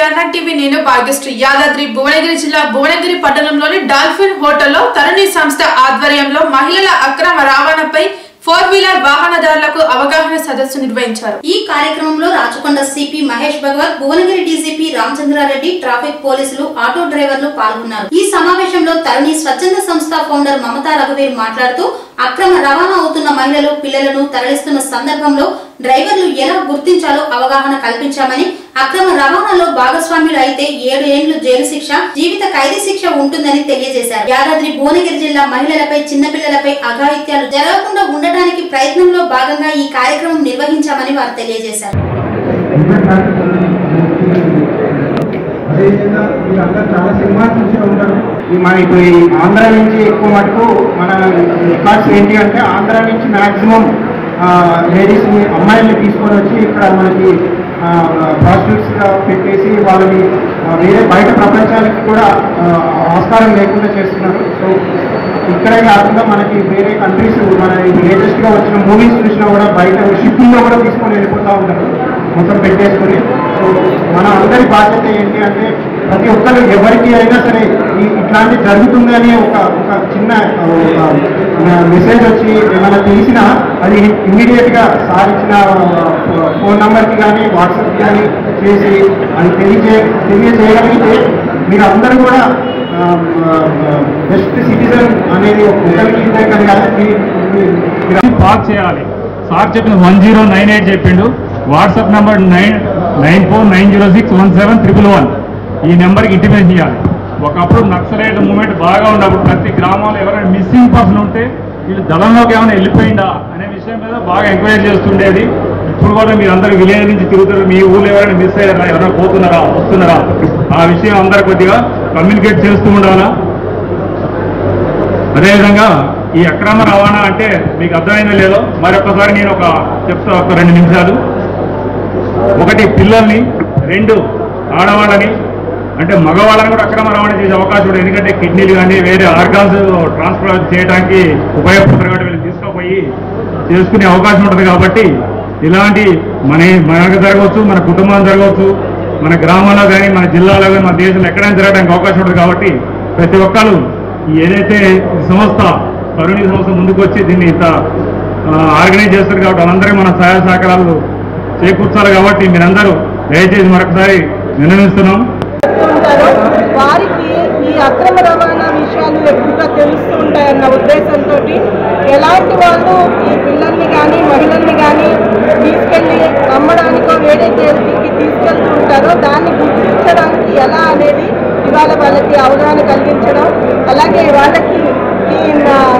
అన్న టీవీ నేను భాగ్యశ్రీ యాదాద్రి భువనగిరి జిల్లా భువనగిరి పట్టణంలోని డాల్ఫిన్ హోటల్లో తరుణి సంస్థ ఆధ్వర్యంలో మహిళల అక్రమ రవాణాపై ఫోర్ వీలర్ వాహనదారులకు అవగాహన సదస్సు నిర్వహించారు ఈ కార్యక్రమంలో Rachakonda CP Mahesh Bhagwat Bhuvanagiri DGP Ramachandra Reddy traffic పోలీసులు ఆటో డ్రైవర్లు పాల్గొన్నారు ఈ సమావేశంలో తరుణి స్వచ్ఛంద సంస్థ ఫౌండర్ మమతా రఘువీర్ మాట్లాడుతూ అక్రమ రవాణా అవుతున్న మహిళలు పిల్లలను తరలిస్తున్న సందర్భంలో డ్రైవర్లు ఎలా గుర్తించాలో అవగాహన కల్పించామని అక్రమ రవాణాలో భాగస్వాములు అయితే ఏడు ఏండ్లు జైలు శిక్ష జీవిత ఖైదీ శిక్ష ఉంటుందని తెలియజేశారు యాదాద్రి భువనగిరి జిల్లా మహిళలపై చిన్నపిల్లలపై అఘాయిత్యాలు జరగకుండా ఉండడానికి ప్రయత్నంలో భాగంగా ఈ కార్యక్రమం నిర్వహించామని వారు తెలియజేశారు అదేవిధంగా మీరు అందరు చాలా సినిమాలు చూసే ఉంటారు ఈ మన ఇప్పుడు ఈ ఆంధ్ర నుంచి ఎక్కువ మటుకు మన రికార్డ్స్ ఏంటి అంటే ఆంధ్ర నుంచి మ్యాక్సిమం లేడీస్ని అమ్మాయిల్ని తీసుకొని వచ్చి ఇక్కడ మనకి ప్రాస్టిట్యూట్స్గా పెట్టేసి వాళ్ళని ఆ, వేరే బయట ప్రపంచానికి కూడా ఆ, ఆస్కారం లేకుండా చేస్తున్నారు సో ఇక్కడే కాకుండా మనకి వేరే కంట్రీస్ మన లేటెస్ట్గా వచ్చిన మూవీస్ చూసినా కూడా బయట షిప్పింగ్లో కూడా తీసుకొని వెళ్ళిపోతూ ఉంటారు మొత్తం పెట్టేసుకొని సో మన అందరి బాధ్యత ఏంటి అంటే ప్రతి ఒక్కరు ఎవరికి అయినా సరే ఈ ఇట్లాంటి జరుగుతుంది అనే ఒక ఒక చిన్న ఒక మెసేజ్ వచ్చి ఏమైనా తెలిసినా అది ఇమ్మీడియట్గా సాధించిన ఫోన్ నెంబర్కి కానీ వాట్సాప్కి కానీ చేసి అది తెలియజే తెలియజేయగలిగితే మీరు అందరూ కూడా బెస్ట్ సిటిజన్ అనేది ఒకరికి ఇద్దరు కానీ కాదు మీ- మీ- మీరు పాస్ చేయాలి సార్ చెప్పిన వన్ జీరో నైన్ ఎయిట్ చెప్పిండు WhatsApp number nine nine four nine zero six one seven triple one ఈ నెంబర్కి ఇంటిమేట్ చేయాలి ఒకప్పుడు నక్సలైట్ మూమెంట్ బాగా ఉన్నప్పుడు ప్రతి గ్రామంలో ఎవరైనా మిస్సింగ్ పర్సన్ ఉంటే వీళ్ళు దళంలోకి ఏమైనా వెళ్ళిపోయిందా అనే విషయం మీద బాగా ఎంక్వైరీ చేస్తుండేది ఇప్పుడు కూడా మీరు అందరూ విలేజ్ నుంచి తిరుగుతారు మీ ఊళ్ళో ఎవరైనా మిస్ అయ్యారా ఎవరైనా పోతున్నారా వస్తున్నారా ఆ విషయం అందరు కొద్దిగా కమ్యూనికేట్ చేస్తూ ఉండాలా అదేవిధంగా ఈ అక్రమ రవాణా అంటే మీకు అర్థమైందో లేదో మరొకసారి నేను ఒక చెప్తా ఒక రెండు నిమిషాలు ఒకటి పిల్లల్ని రెండు ఆడవాళ్ళని అంటే మగవాళ్ళని కూడా అక్రమ రవాణా చేసే అవకాశం ఉంది ఎందుకంటే కిడ్నీలు కానీ వేరే ఆర్గాన్స్ ట్రాన్స్ఫర్ చేయడానికి ఉపయోగపడతారు కాబట్టి వీళ్ళని తీసుకుపోయి చేసుకునే అవకాశం ఉంటుంది కాబట్టి ఇలాంటి మన మనకు జరగవచ్చు మన కుటుంబం జరగవచ్చు మన గ్రామంలో కానీ మన జిల్లాలో కానీ మన దేశంలో ఎక్కడైనా జరగడానికి అవకాశం ఉంటుంది కాబట్టి ప్రతి ఒక్కరు ఈ ఏదైతే ఈ సంస్థ కరుణీ సంస్థ ముందుకు వచ్చి దీన్ని ఇంత ఆర్గనైజ్ చేస్తారు కాబట్టి వాళ్ళందరికీ మన సహాయ సహకారాలు చేకూర్చాలి కాబట్టి మీరందరూ దయచేసి మరొకసారి విన్నవిస్తున్నాం ఉంటారో వారికి ఈ అక్రమ రవాణా విషయాలు ఎక్కువగా తెలుస్తూ ఉంటాయన్న ఉద్దేశంతో ఎలాంటి వాళ్ళు ఈ పిల్లల్ని కానీ మహిళల్ని కానీ తీసుకెళ్ళి అమ్మడానికో వేరే దేశానికి తీసుకెళ్తూ ఉంటారో దాన్ని గుర్తించడానికి ఎలా అనేది ఇవాళ వాళ్ళకి అవగాహన కలిగించడం అలాగే వాళ్ళకి ఈ నా-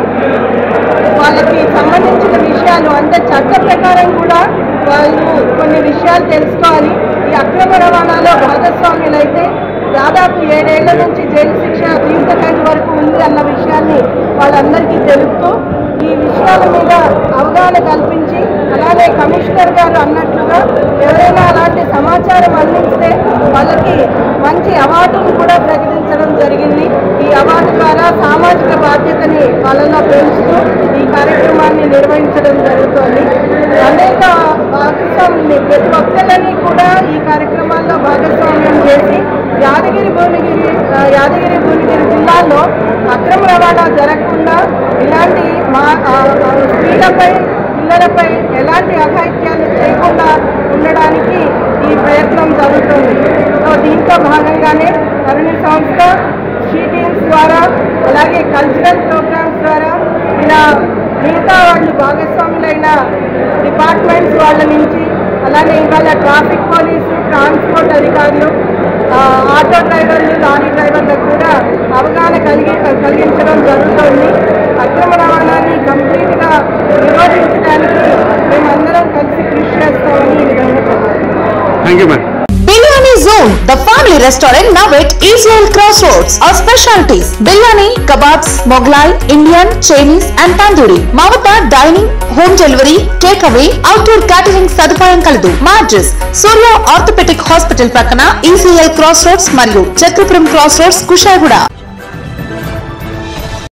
వాళ్ళకి సంబంధించిన విషయాలు అంటే చట్ట ప్రకారం కూడా వాళ్ళు కొన్ని విషయాలు తెలుసుకోవాలి ఈ అక్రమ రవాణాలో భాగస్వాములైతే దాదాపు ఏడేళ్ల నుంచి జైలు శిక్ష జీవిత ఖైదు వరకు ఉంది అన్న విషయాన్ని వాళ్ళందరికీ తెలుపుతూ ఈ విషయాల మీద అవగాహన కల్పించి అలాగే కమిషనర్ గారు అన్నట్లుగా ఎవరైనా అలాంటి సమాచారం అందిస్తే వాళ్ళకి మంచి అవార్డును కూడా ప్రకటించడం జరిగింది ఈ అవార్డు ద్వారా సామాజిక బాధ్యతని వాళ్ళలో పెంచుతూ ఈ కార్యక్రమాన్ని నిర్వహించడం జరుగుతోంది అనేక భాగస్వాముల్ని ప్రతి ఒక్కరిని కూడా ఈ కార్యక్రమాల్లో భాగస్వామ్యం చేసి యాదగిరి భువనగిరి ఆ, యాదగిరి భువనగిరి జిల్లాలో అక్రమ రవాణా జరగకుండా ఇలాంటి మా ఆ, ఆ, స్త్రీలపై పిల్లలపై ఎలాంటి అఘాయిత్యాలు చేయకుండా ఉండడానికి ఈ ప్రయత్నం జరుగుతుంది సో దీంట్లో భాగంగానే తరుణి సంస్థ షీ టీమ్స్ ద్వారా అలాగే కల్చరల్ ప్రోగ్రామ్స్ ద్వారా ఇలా మిగతా వాళ్ళు భాగస్వాములైన డిపార్ట్మెంట్స్ వాళ్ళ నుంచి అలాగే ఇవాళ ట్రాఫిక్ పోలీసు ట్రాన్స్పోర్ట్ అధికారులు ఆ, ఆటో డ్రైవర్లు లారీ డ్రైవర్లకు కూడా అవగాహన కలిగి కలిగించడం జరుగుతుంది అక్రమ రవాణాన్ని కంప్లీట్గా నిరోధించడానికి మేమందరం కలిసి కృషి చేస్తామని ఈ విధంగా చెప్పాలి biryani zone the family restaurant now at ECIL cross roads our specialities biryani kebabs Mughlai Indian Chinese and tandoori మా వద్ద dining home delivery take away outdoor catering సదుపాయం కలదు మా అడ్రస్ సూర్య ఆర్థోపెటిక్ హాస్పిటల్ ప్రక్కన ఈసీఎల్ క్రాస్ రోడ్స్ మరియు చక్రపురం క్రాస్ రోడ్స్ కుషాగూడ